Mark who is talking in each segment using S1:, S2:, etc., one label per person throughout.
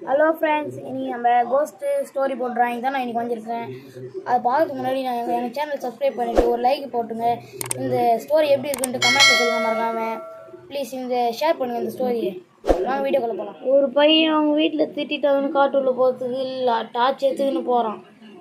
S1: hello friends இன்னைக்கு நம்ம ghost story board drawing தான் நான் இன்னைக்கு வந்திருக்கேன் அதை பார்க்கறதுக்கு முன்னாடி நான் எங்கள் எங்கள் சேனல் சப்ஸ்கிரைப் பண்ணிவிட்டு ஒரு லைக் போட்டுங்க இந்த ஸ்டோரி எப்படி இருக்குன்ட்டு கமெண்ட்டில் சொல்லுங்க மறக்காம ப்ளீஸ் இந்த ஷேர் பண்ணுங்கள் இந்த ஸ்டோரியை வாங்க வீடியோக்குள்ள போகலாம் ஒரு பையன் அவங்க வீட்டில் திட்டாங்கன்னு காட்டுள்ள போகிறதுக்கு இல்லை டார்ச் எடுத்துக்கின்னு போகிறான்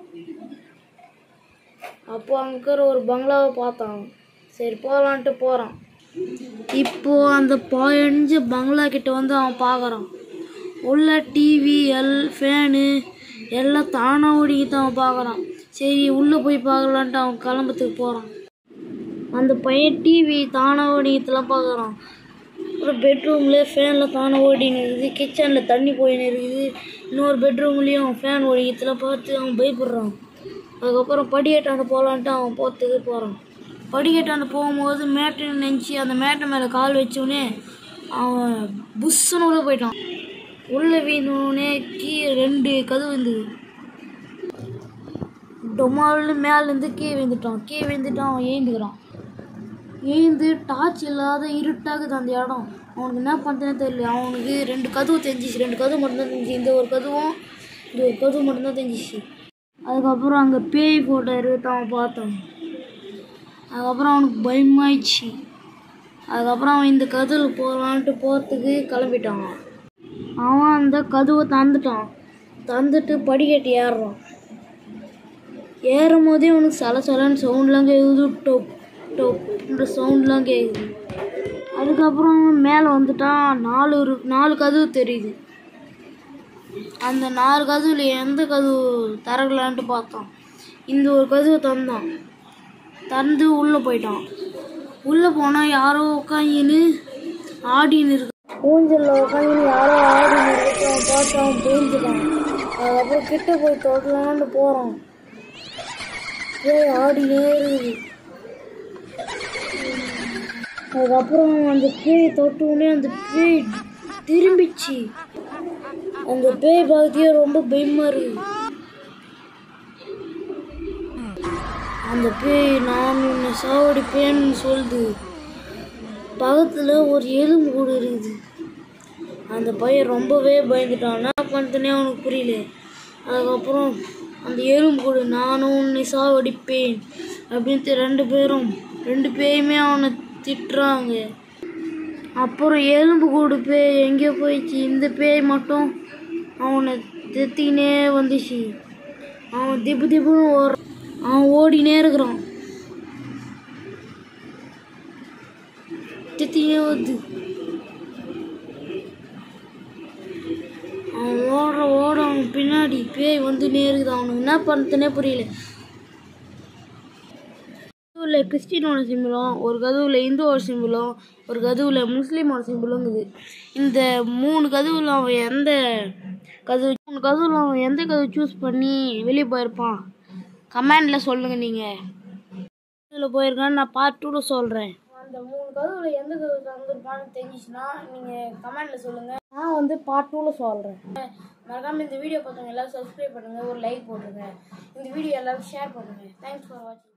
S1: அப்போ அங்கே இருக்கிற ஒரு பங்களாவை பார்த்தான் சரி போகலான்ட்டு போகிறான் இப்போ அந்த பாயஞ்ச பங்களா கிட்ட வந்து அவன் பார்க்குறான் உள்ள டிவி எல் ஃபேனு எல்லாம் தானா ஓடிக்கிட்டு அவன் பார்க்குறான் சரி உள்ளே போய் பார்க்கலான்ட்டு அவன் கிளம்புறதுக்கு போகிறான் அந்த பையன் டிவி தானா ஓடிக்கிறதுலாம் பார்க்குறான் அப்புறம் பெட்ரூம்லேயே ஃபேனில் தானே ஓடின்னு இருக்குது கிச்சனில் தண்ணி போயின்னு இருக்குது இன்னொரு பெட்ரூம்லேயும் ஃபேன் ஓடிக்கிறதுலாம் பார்த்து அவன் பயப்படுறான் அதுக்கப்புறம் படிக்கட்டாண்ட போகலான்ட்டு அவன் போகிறதுக்கு போகிறான் படிக்கட்டாண்ட போகும்போது மேட்டை நினச்சி அந்த மேட்டை மேலே கால் வச்சோடனே அவன் புஷ்ஷுன்னு உள்ளே போயிட்டான் உள்ளே வீணுனே கீ ரெண்டு கதவு இருந்தது டொமால்னு மேலேருந்து கீ விழுந்துட்டான் கீ விழுந்துட்டு அவன் ஏந்துக்கிறான் ஏந்து டார்ச் இல்லாத இருட்டாகுது அந்த இடம் அவனுக்கு என்ன பண்ணுறதுனே தெரியல அவனுக்கு ரெண்டு கதவு தெரிஞ்சிச்சு ரெண்டு கதவு மட்டும்தான் தெரிஞ்சிச்சு இந்த ஒரு கதவும் இந்த ஒரு கதவு மட்டும்தான் தெரிஞ்சிச்சு அதுக்கப்புறம் அங்கே பேய் ஃபோட்டோ இருக்கு அவன் பார்த்தான் அதுக்கப்புறம் அவனுக்கு பயமாயிடுச்சு அதுக்கப்புறம் அவன் இந்த கதவில் போகலான்ட்டு போகிறதுக்கு கிளம்பிட்டான் அவன் அந்த கதவை தந்துட்டான் தந்துட்டு படிக்கட்டு ஏறுறான் ஏறும் போதே அவனுக்கு சல சலன்னு சவுண்ட்லாம் கேட்குது டொப் டொப்ன்ற சவுண்ட்லாம் கேட்குது அதுக்கப்புறம் மேலே வந்துட்டான் நாலு ஒரு நாலு கதவு தெரியுது அந்த நாலு கதவுல எந்த கதவு திறக்கலான்ட்டு பார்த்தான் இந்த ஒரு கதவு தந்தான் திறந்து உள்ளே போயிட்டான் உள்ளே போனால் யாரோ உட்காந்துன்னு ஆடின்னு இருக்கு ஊஞ்சலில் உட்காந்து யாரோ ஆடின்னு இருக்கு அவன் பார்த்து அவன் புரிஞ்சுட்டான் அதுக்கப்புறம் கிட்ட போய் தொடலான்னு போகிறான் போய் ஆடினே இருக்குது அதுக்கப்புறம் அந்த பேய் தொட்டவுடனே அந்த பேய் திரும்பிச்சு அந்த பேய் பார்த்தியே ரொம்ப பயமா இருக்கு அந்த பேய் நான் உன்னை சாவடிப்பேன்னு சொல்லுது பக்கத்தில் ஒரு எலும்பு கூட இருக்குது அந்த பையன் ரொம்பவே பயந்துட்டான் என்ன பண்ணுறதுனே அவனுக்கு புரியல அதுக்கப்புறம் அந்த எலும்பு கூட நானும் உன்னை சாவடிப்பேன் அப்படின்ட்டு ரெண்டு பேரும் ரெண்டு பேயுமே அவனை திட்டுறாங்க அப்புறம் எலும்பு கூடு பேய் எங்கேயோ போயிடுச்சு இந்த பேய் மட்டும் அவனை தெத்தினே வந்துச்சு அவன் திப்பு திப்புன்னு ஓடுறான் அவன் ஓடினே இருக்கிறான் தித்தினே வருது அவன் ஓடுற ஓட அவன் பின்னாடி பேய் வந்துனே இருக்குது அவனுக்கு என்ன பண்ணுறதுனே புரியல கதவுல கிறிஸ்டினோட சிம்பிளும் ஒரு கதவுல இந்துவோட சிம்பிளும் ஒரு கதவுல முஸ்லீமோட சிம்பிளும் இருக்குது இந்த மூணு கதவுல அவன் எந்த கதவு மூணு கதவுல அவன் எந்த கதவு சூஸ் பண்ணி வெளியே போயிருப்பான் கமெண்ட்ல சொல்லுங்க நீங்க இதில் போயிருக்கான்னு நான் பார்ட் டூவில் சொல்கிறேன் அந்த மூணு கதவுல எந்த கதவு தந்துருப்பான்னு தெரிஞ்சிச்சுன்னா நீங்கள் கமெண்ட்ல சொல்லுங்கள் நான் வந்து பார்ட் டூவில் சொல்கிறேன் மறக்காம இந்த வீடியோ பார்த்தவங்க எல்லாரும் சப்ஸ்கிரைப் பண்ணுங்கள் ஒரு லைக் போட்டுருங்க இந்த வீடியோ எல்லாரும் ஷேர் பண்ணுங்கள் தேங்க்ஸ் ஃபார் வாட்சிங்